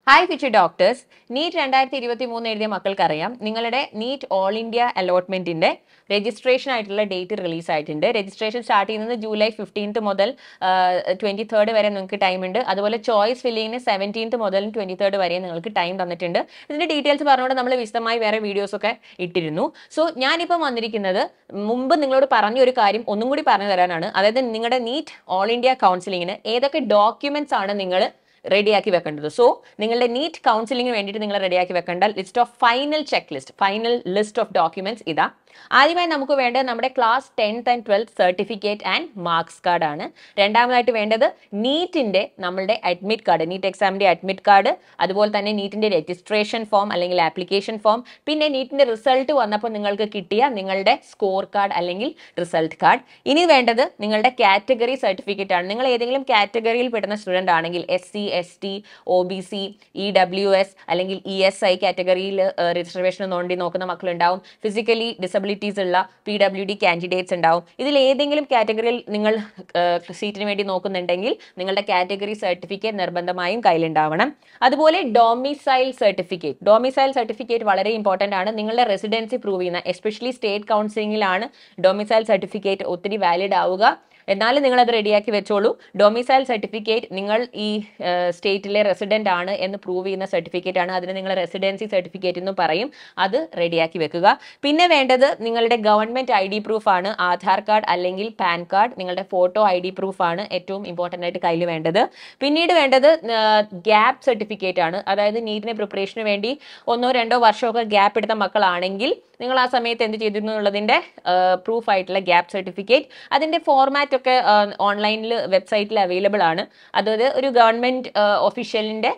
hi ഫിച്ചർ doctors NEET രണ്ടായിരത്തി ഇരുപത്തി മൂന്ന് എഴുതിയ മക്കൾക്കറിയാം നിങ്ങളുടെ നീറ്റ് ഓൾ ഇന്ത്യ അലോട്ട്മെന്റിന്റെ രജിസ്ട്രേഷൻ ആയിട്ടുള്ള ഡേറ്റ് റിലീസ് ആയിട്ടുണ്ട് രജിസ്ട്രേഷൻ സ്റ്റാർട്ട് ചെയ്യുന്നത് ജൂലൈ ഫിഫ്റ്റീൻത്ത് മുതൽ ട്വന്റി തേർഡ് വരെ നിങ്ങൾക്ക് ടൈം ഉണ്ട് അതുപോലെ ചോയ്സ് ഫില്ലിങ്ങിന് സെവൻറ്റീൻത്ത് മുതൽ ട്വന്റി തേർഡ് വരെ നിങ്ങൾക്ക് ടൈം തന്നിട്ടുണ്ട് ഇതിന്റെ ഡീറ്റെയിൽസ് പറഞ്ഞുകൊണ്ട് നമ്മൾ വിശദമായി വേറെ വീഡിയോസ് ഒക്കെ ഇട്ടിരുന്നു സോ ഞാനിപ്പം വന്നിരിക്കുന്നത് മുമ്പ് നിങ്ങളോട് പറഞ്ഞ ഒരു കാര്യം ഒന്നും കൂടി പറഞ്ഞു തരാനാണ് അതായത് നിങ്ങളുടെ നീറ്റ് ഓൾ ഇന്ത്യ കൗൺസിലിങ്ങിന് ഏതൊക്കെ ഡോക്യുമെന്റ്സ് ആണ് നിങ്ങൾ റെഡിയാക്കി വെക്കേണ്ടത് സോ നിങ്ങളുടെ നീറ്റ് കൗൺസിലിംഗിന് വേണ്ടിയിട്ട് നിങ്ങൾ റെഡിയാക്കി വെക്കേണ്ട list of final check list final list of documents ഇതാ ആദ്യമായി നമുക്ക് വേണ്ടത് നമ്മുടെ class tenth and twelfth certificate and marks card ആണ് രണ്ടാമതായിട്ട് വേണ്ടത് നീറ്റിന്റെ നമ്മളുടെ അഡ്മിറ്റ് കാർഡ് നീറ്റ് എക്സാമിന്റെ അഡ്മിറ്റ് കാർഡ് അതുപോലെ തന്നെ നീറ്റിന്റെ രജിസ്ട്രേഷൻ ഫോം അല്ലെങ്കിൽ ആപ്ലിക്കേഷൻ ഫോം പിന്നെ നീറ്റിന്റെ റിസൾട്ട് വന്നപ്പോൾ നിങ്ങൾക്ക് കിട്ടിയ നിങ്ങളുടെ സ്കോർ കാർഡ് അല്ലെങ്കിൽ റിസൾട്ട് കാർഡ് ഇനി വേണ്ടത് നിങ്ങളുടെ കാറ്റഗറി സർട്ടിഫിക്കറ്റ് ആണ് നിങ്ങൾ ഏതെങ്കിലും കാറ്റഗറിയിൽ പെടുന്ന സ്റ്റുഡന്റ് ആണെങ്കിൽ S C S T O B C E W S അല്ലെങ്കിൽ ഇ എസ് ഐ കാറ്റഗറിയിൽ രജിസ്ട്രേഷൻ നോണ്ടി നോക്കുന്ന മക്കളുണ്ടാവും ഫിസിക്കലി ഡിസബിലിറ്റീസ് ഉള്ള പി ഡബ്ല്യു ഡി കാൻഡിഡേറ്റ്സ് ഉണ്ടാവും ഇതിൽ ഏതെങ്കിലും കാറ്റഗറിയിൽ നിങ്ങൾ സീറ്റിന് വേണ്ടി നോക്കുന്നുണ്ടെങ്കിൽ നിങ്ങളുടെ കാറ്റഗറി സർട്ടിഫിക്കറ്റ് നിർബന്ധമായും കയ്യിലുണ്ടാവണം അതുപോലെ ഡോമിസൈൽ സർട്ടിഫിക്കറ്റ് ഡോമിസൈൽ സർട്ടിഫിക്കറ്റ് വളരെ ഇമ്പോർട്ടൻ്റ് ആണ് നിങ്ങളുടെ റെസിഡൻസി പ്രൂവ് ചെയ്യുന്ന എസ്പെഷ്യലി സ്റ്റേറ്റ് കൗൺസിലിംഗിലാണ് ഡൊമിസൈൽ സർട്ടിഫിക്കറ്റ് ഒത്തിരി വാലിഡ് ആവുക എന്നാലും നിങ്ങൾ അത് റെഡിയാക്കി വെച്ചോളൂ ഡൊമിസൈൽ സർട്ടിഫിക്കറ്റ് നിങ്ങൾ ഈ സ്റ്റേറ്റിലെ റെസിഡന്റ് ആണ് എന്ന് പ്രൂവ് ചെയ്യുന്ന സർട്ടിഫിക്കറ്റ് ആണ് അതിന് നിങ്ങൾ റെസിഡൻസി സർട്ടിഫിക്കറ്റ് എന്ന് പറയും അത് റെഡിയാക്കി വെക്കുക പിന്നെ വേണ്ടത് നിങ്ങളുടെ ഗവൺമെന്റ് ഐ ഡി പ്രൂഫ് ആണ് ആധാർ കാർഡ് അല്ലെങ്കിൽ പാൻ കാർഡ് നിങ്ങളുടെ ഫോട്ടോ ഐ ഡി പ്രൂഫ് ആണ് ഏറ്റവും ഇമ്പോർട്ടൻ്റ് ആയിട്ട് കയ്യിൽ വേണ്ടത് പിന്നീട് വേണ്ടത് ഗ്യാപ്പ് സർട്ടിഫിക്കറ്റ് ആണ് അതായത് നീറ്റിന് പ്രിപ്പറേഷന് വേണ്ടി ഒന്നോ രണ്ടോ വർഷമൊക്കെ ഗ്യാപ്പ് എടുത്ത മക്കളാണെങ്കിൽ നിങ്ങൾ ആ സമയത്ത് എന്ത് ചെയ്തിരുന്നു എന്നുള്ളതിന്റെ പ്രൂഫ് ആയിട്ടുള്ള ഗ്യാപ്പ് സർട്ടിഫിക്കറ്റ് അതിന്റെ ഫോർമാറ്റ് ഒക്കെ ഓൺലൈനിൽ വെബ്സൈറ്റിൽ അവൈലബിൾ ആണ് അതായത് ഒരു ഗവൺമെന്റ് ഒഫീഷ്യലിന്റെ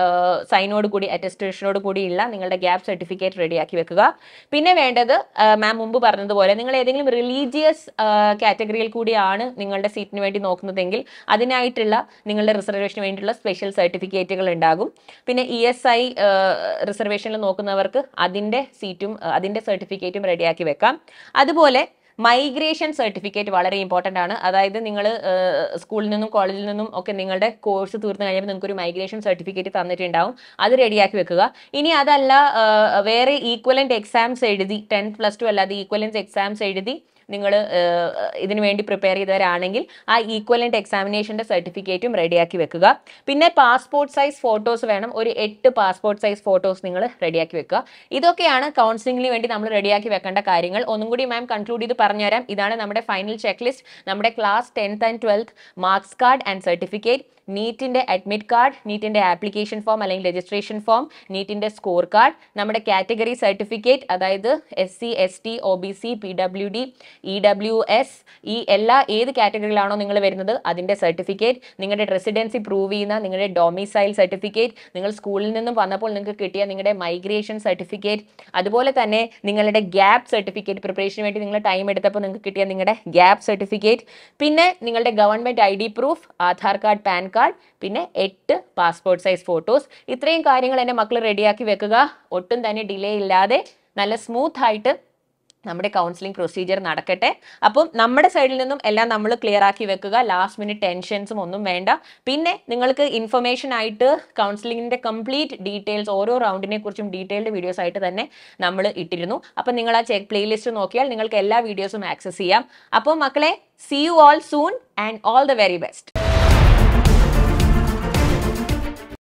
സൈനോട് കൂടി അറ്റസ്റ്റേഷനോട് കൂടിയുള്ള നിങ്ങളുടെ ഗ്യാപ്പ് സർട്ടിഫിക്കറ്റ് റെഡിയാക്കി വെക്കുക പിന്നെ വേണ്ടത് മാം മുമ്പ് പറഞ്ഞതുപോലെ നിങ്ങൾ ഏതെങ്കിലും റിലീജിയസ് കാറ്റഗറിയിൽ കൂടിയാണ് നിങ്ങളുടെ സീറ്റിന് വേണ്ടി നോക്കുന്നതെങ്കിൽ അതിനായിട്ടുള്ള നിങ്ങളുടെ റിസർവേഷന് വേണ്ടിയിട്ടുള്ള സ്പെഷ്യൽ സർട്ടിഫിക്കറ്റുകൾ ഉണ്ടാകും പിന്നെ ഇ എസ് ഐ റിസർവേഷനിൽ നോക്കുന്നവർക്ക് അതിൻ്റെ സീറ്റും അതിൻ്റെ സർട്ടിഫിക്കറ്റും റെഡിയാക്കി വെക്കാം അതുപോലെ മൈഗ്രേഷൻ സർട്ടിഫിക്കറ്റ് വളരെ ഇമ്പോർട്ടൻ്റ് ആണ് അതായത് നിങ്ങൾ സ്കൂളിൽ നിന്നും കോളേജിൽ നിന്നും ഒക്കെ നിങ്ങളുടെ കോഴ്സ് തീർന്നു കഴിയുമ്പോൾ നിങ്ങൾക്ക് ഒരു മൈഗ്രേഷൻ സർട്ടിഫിക്കറ്റ് തന്നിട്ടുണ്ടാവും അത് റെഡിയാക്കി വെക്കുക ഇനി അതല്ല വേറെ ഈക്വലൻ്റ് എക്സാംസ് എഴുതി ടെൻത്ത് പ്ലസ് ടു അല്ലാതെ ഈക്വലൻസ് എക്സാംസ് എഴുതി നിങ്ങൾ ഇതിനു വേണ്ടി പ്രിപ്പയർ ചെയ്തവരാണെങ്കിൽ ആ ഈക്വലൻ്റ് എക്സാമിനേഷൻ്റെ സർട്ടിഫിക്കറ്റും റെഡിയാക്കി വെക്കുക പിന്നെ പാസ്പോർട്ട് സൈസ് ഫോട്ടോസ് വേണം ഒരു എട്ട് പാസ്പോർട്ട് സൈസ് ഫോട്ടോസ് നിങ്ങൾ റെഡിയാക്കി വെക്കുക ഇതൊക്കെയാണ് കൗൺസിലിംഗിന് വേണ്ടി നമ്മൾ റെഡിയാക്കി വെക്കേണ്ട കാര്യങ്ങൾ ഒന്നും കൂടി മാം കൺക്ലൂഡ് ചെയ്ത് പറഞ്ഞുതരാം ഇതാണ് നമ്മുടെ ഫൈനൽ ചെക്ക് ലിസ്റ്റ് നമ്മുടെ class tenth and twelfth marks card and certificate നീറ്റിന്റെ അഡ്മിറ്റ് കാർഡ് നീറ്റിന്റെ ആപ്ലിക്കേഷൻ ഫോം അല്ലെങ്കിൽ രജിസ്ട്രേഷൻ ഫോം നീറ്റിന്റെ സ്കോർ കാർഡ് നമ്മുടെ കാറ്റഗറി സർട്ടിഫിക്കറ്റ് അതായത് S C S T O B C P W D E W S ഈ എല്ലാ ഏത് കാറ്റഗറിയിലാണോ നിങ്ങൾ വരുന്നത് അതിന്റെ സർട്ടിഫിക്കറ്റ് നിങ്ങളുടെ റെസിഡൻസി പ്രൂവ് ചെയ്യുന്ന നിങ്ങളുടെ ഡൊമിസൈൽ സർട്ടിഫിക്കറ്റ് നിങ്ങൾ സ്കൂളിൽ നിന്നും വന്നപ്പോൾ നിങ്ങൾക്ക് കിട്ടിയ നിങ്ങളുടെ മൈഗ്രേഷൻ സർട്ടിഫിക്കറ്റ് അതുപോലെ തന്നെ നിങ്ങളുടെ ഗ്യാപ്പ് സർട്ടിഫിക്കറ്റ് പ്രിപ്പറേഷന് വേണ്ടി നിങ്ങൾ ടൈം എടുത്തപ്പോൾ നിങ്ങൾക്ക് കിട്ടിയ നിങ്ങളുടെ ഗ്യാപ്പ് സർട്ടിഫിക്കറ്റ് പിന്നെ നിങ്ങളുടെ government I D proof Aadhaar card PAN card പിന്നെ എട്ട് പാസ്പോർട്ട് സൈസ് ഫോട്ടോസ് ഇത്രയും കാര്യങ്ങൾ എൻ്റെ മക്കൾ റെഡിയാക്കി വെക്കുക ഒട്ടും തന്നെ ഡിലേ ഇല്ലാതെ നല്ല സ്മൂത്ത് ആയിട്ട് നമ്മുടെ കൗൺസിലിംഗ് പ്രൊസീജിയർ നടക്കട്ടെ അപ്പം നമ്മുടെ സൈഡിൽ നിന്നും എല്ലാം നമ്മൾ ക്ലിയർ ആക്കി വെക്കുക ലാസ്റ്റ് മിനിറ്റ് ടെൻഷൻസും ഒന്നും വേണ്ട പിന്നെ നിങ്ങൾക്ക് ഇൻഫർമേഷൻ ആയിട്ട് കൗൺസിലിംഗിന്റെ കംപ്ലീറ്റ് ഡീറ്റെയിൽസ് ഓരോ റൗണ്ടിനെ കുറിച്ചും ഡീറ്റെയിൽഡ് വീഡിയോസ് ആയിട്ട് തന്നെ നമ്മൾ ഇട്ടിരുന്നു അപ്പം നിങ്ങൾ ആ ചെക്ക് പ്ലേലിസ്റ്റ് നോക്കിയാൽ നിങ്ങൾക്ക് എല്ലാ വീഡിയോസും ആക്സസ് ചെയ്യാം അപ്പോൾ മക്കളെ see you all soon and all the very best